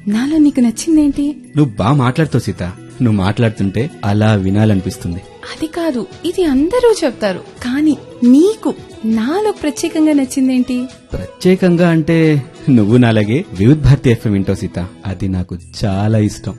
నాలో నీకు నచ్చిందేంటి నువ్వు బాగా మాట్లాడుతావు సీత నువ్వు మాట్లాడుతుంటే అలా వినాలనిపిస్తుంది అది కాదు ఇది అందరూ చెప్తారు కానీ నీకు నాలో ప్రత్యేకంగా నచ్చిందేంటి ప్రత్యేకంగా అంటే నువ్వు నాలాగే వివిధ్ భారతి ఎఫ్ఎం వింటావు సీత అది నాకు చాలా ఇష్టం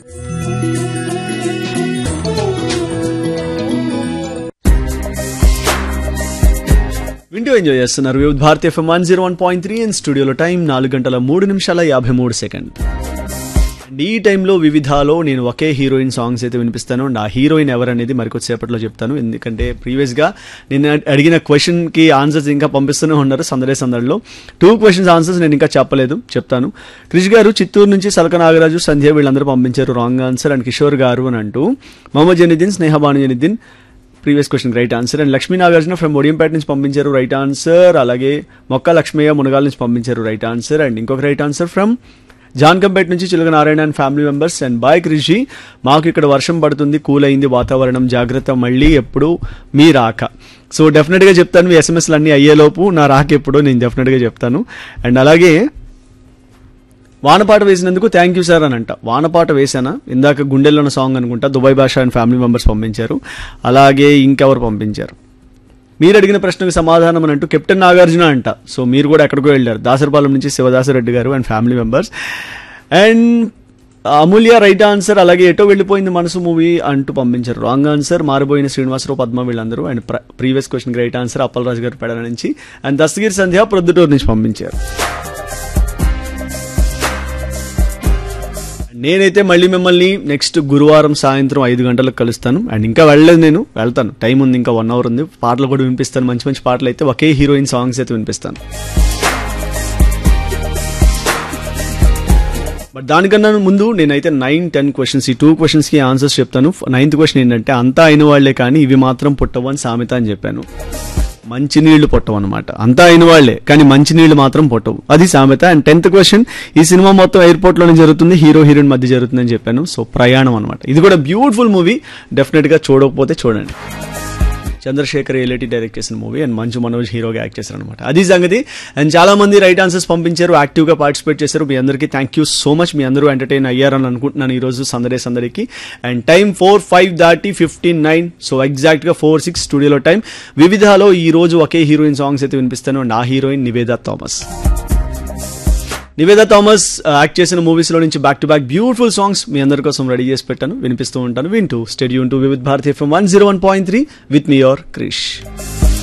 వింటూ ఎంజాయ్ చేస్తున్నారు Vividh Bharati FM one zero one point three and స్టూడియోలో టైం నాలుగు గంటల మూడు నిమిషాల యాభై మూడు సెకండ్ అండ్ ఈ టైంలో వివిధాలో నేను ఒకే హీరోయిన్ సాంగ్స్ అయితే వినిపిస్తాను అండ్ ఆ హీరోయిన్ ఎవరనేది మరికొద్దిసేపట్లో చెప్తాను ఎందుకంటే ప్రీవియస్గా నేను అడిగిన క్వశ్చన్కి ఆన్సర్స్ ఇంకా పంపిస్తూనే ఉన్నారు సందడే సందడిలో టూ క్వశ్చన్స్ ఆన్సర్స్ నేను ఇంకా చెప్పలేదు చెప్తాను క్రిష్ గారు చిత్తూరు నుంచి సలక నాగరాజు సంధ్య వీళ్ళందరూ పంపించారు wrong answer and Kishore garu అని అంటూ Mohammed Janiddin Sneha Bhanu Janiddin previous question right answer and Lakshmi Nagarjuna from Odiyampeta నుంచి పంపించారు రైట్ ఆన్సర్ అలాగే మొక్క లక్ష్మయ్య మునగాల నుంచి పంపించారు రైట్ ఆన్సర్ అండ్ ఇంకొక రైట్ ఆన్సర్ ఫ్రమ్ జాన్కంపేట నుంచి Chiluka Narayana and family members and bye కృషి మాకు ఇక్కడ వర్షం పడుతుంది కూల్ అయింది వాతావరణం జాగ్రత్త మళ్ళీ ఎప్పుడు మీ రాక సో డెఫినెట్గా చెప్తాను మీ ఎస్ఎంఎస్లు అన్నీ అయ్యేలోపు నా రాక ఎప్పుడో నేను డెఫినెట్గా చెప్తాను అండ్ అలాగే వానపాట వేసినందుకు థ్యాంక్ యూ సార్ అని అంట వానపాట వేసానా ఇందాక గుండెల్లో ఉన్న సాంగ్ అనుకుంటా దుబాయ్ భాష అండ్ ఫ్యామిలీ మెంబర్స్ పంపించారు అలాగే ఇంకెవరు పంపించారు మీరు అడిగిన ప్రశ్నకు సమాధానం అని అంటూ కెప్టెన్ నాగార్జున అంట సో మీరు కూడా ఎక్కడికో వెళ్ళారు దాసరపాలెం నుంచి Sivadasareddy garu and family members and Amulya right answer అలాగే ఎటో వెళ్ళిపోయింది మనసు మూవీ అంటూ పంపించారు రాంగ్ ఆన్సర్ మారిపోయిన శ్రీనివాసరావు పద్మ వీళ్ళందరూ and previous question right answer Appalaraju garu Pedala నుంచి అండ్ దస్తగిరి సంధ్య ప్రొద్దుటూరు నుంచి పంపించారు నేనైతే మళ్ళీ మిమ్మల్ని నెక్స్ట్ గురువారం సాయంత్రం ఐదు గంటలకు కలుస్తాను అండ్ ఇంకా వెళ్ళలేదు నేను వెళ్తాను టైం ఉంది ఇంకా వన్ అవర్ ఉంది పాటలు కూడా వినిపిస్తాను మంచి మంచి పాటలు అయితే ఒకే హీరోయిన్ సాంగ్స్ అయితే వినిపిస్తాను బట్ దానికన్నా ముందు నేనైతే నైన్ టెన్ క్వశ్చన్స్ ఈ టూ క్వశ్చన్స్ కి ఆన్సర్స్ చెప్తాను నైన్త్ క్వశ్చన్ ఏంటంటే అంతా అయిన వాళ్లే కానీ ఇవి మాత్రం పుట్టవు అని సామెత అని చెప్పాను మంచినీళ్లు పొట్టవు అనమాట అంతా అయిన వాళ్లే కానీ మంచినీళ్లు మాత్రం పొట్టవు అది సామెత అండ్ టెన్త్ క్వశ్చన్ ఈ సినిమా మొత్తం ఎయిర్పోర్ట్ లోనే జరుగుతుంది హీరో హీరోయిన్ మధ్య జరుగుతుందని చెప్పాను సో ప్రయాణం అనమాట ఇది కూడా బ్యూటిఫుల్ మూవీ డెఫినెట్ గా చూడకపోతే చూడండి చంద్రశేఖర్ ఏలేటి డైరెక్ట్ చేసిన మూవీ అండ్ మంచు మనోజ్ హీరోగా యాక్ట్ చేశారు అనమాట అది సంగతి అండ్ చాలా మంది రైట్ ఆన్సర్స్ పంపించారు యాక్టివ్ గా పార్టిసిపేట్ చేశారు మీ అందరికీ థ్యాంక్ యూ సో మచ్ మీ అందరూ ఎంటర్టైన్ అయ్యారని అనుకుంటున్నాను ఈ రోజు సందడే సందడికి అండ్ టైం ఫోర్ ఫైవ్ దాటి ఫిఫ్టీన్ నైన్ సో ఎగ్జాక్ట్ గా ఫోర్ సిక్స్ స్టూడియోలో టైం వివిధాలో ఈ రోజు ఒకే హీరోయిన్ సాంగ్స్ అయితే వినిపిస్తాను అండ్ ఆ హీరోయిన్ నివేదా థామస్ నివేద థామస్ యాక్ట్ చేసిన మూవీస్ లో నుంచి back to back beautiful songs మీ అందరి కోసం రెడీ చేసి పెట్టాను వినిపిస్తూ ఉంటాను వింటూ stay tuned to Vividh Bharati FM one zero one point three with me your Krish